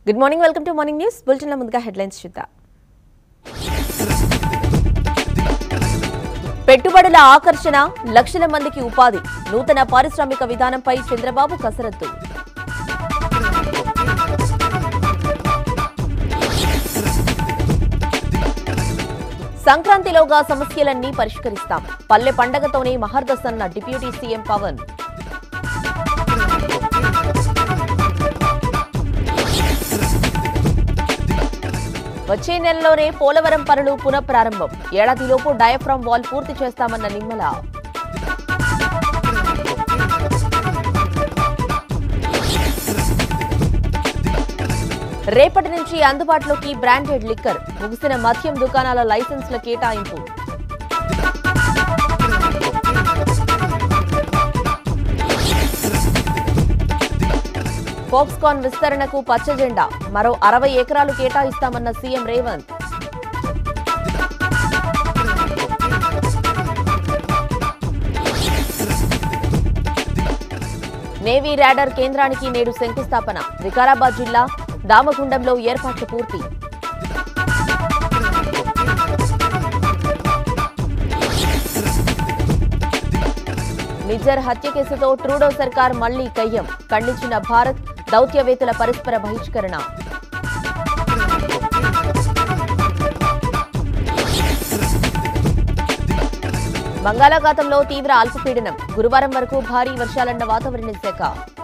good morning welcome to morning news బులెటిన్ల ముందుగా headlines చూద్దాం పెట్టుబడుల ఆకర్షణ లక్షల మందికి ఉపాధి నూతన పారిశ్రామిక విధానంపై చంద్రబాబు కసరత్తు సంక్రాంతిలోగా సమస్యలన్నీ పరిష్కరిస్తాం పల్లె పండగతోనే మహర్దసన్న డిప్యూటీ సీఎం పవన్ వచ్చే నెలలోనే పోలవరం పనులు పునఃప్రారంభం ఏడాదిలోపు డయాఫ్రామ్ వాల్ పూర్తి చేస్తామన్న నిమ్మల రేపటి నుంచి అందుబాటులోకి బ్రాండెడ్ లిక్కర్ ముగిసిన మద్యం దుకాణాల లైసెన్స్ల కేటాయింపు ఫోక్స్కాన్ విస్తరణకు పచ్చజెండా మరో అరవై ఎకరాలు కేటాయిస్తామన్న సీఎం రేవంత్ నేవీ ర్యాడర్ కేంద్రానికి నేడు శంకుస్థాపన వికారాబాద్ జిల్లా దామగుండంలో ఏర్పాట్లు పూర్తి నిజర్ హత్య కేసుతో ట్రూడో సర్కార్ మళ్లీ కయ్యం ఖండించిన భారత్ దౌత్యవేత్తల పరస్పర బహిష్కరణ బంగాళాఖాతంలో తీవ్ర అల్పపీడనం గురువారం వరకు భారీ వర్షాలన్న వాతావరణ శాఖ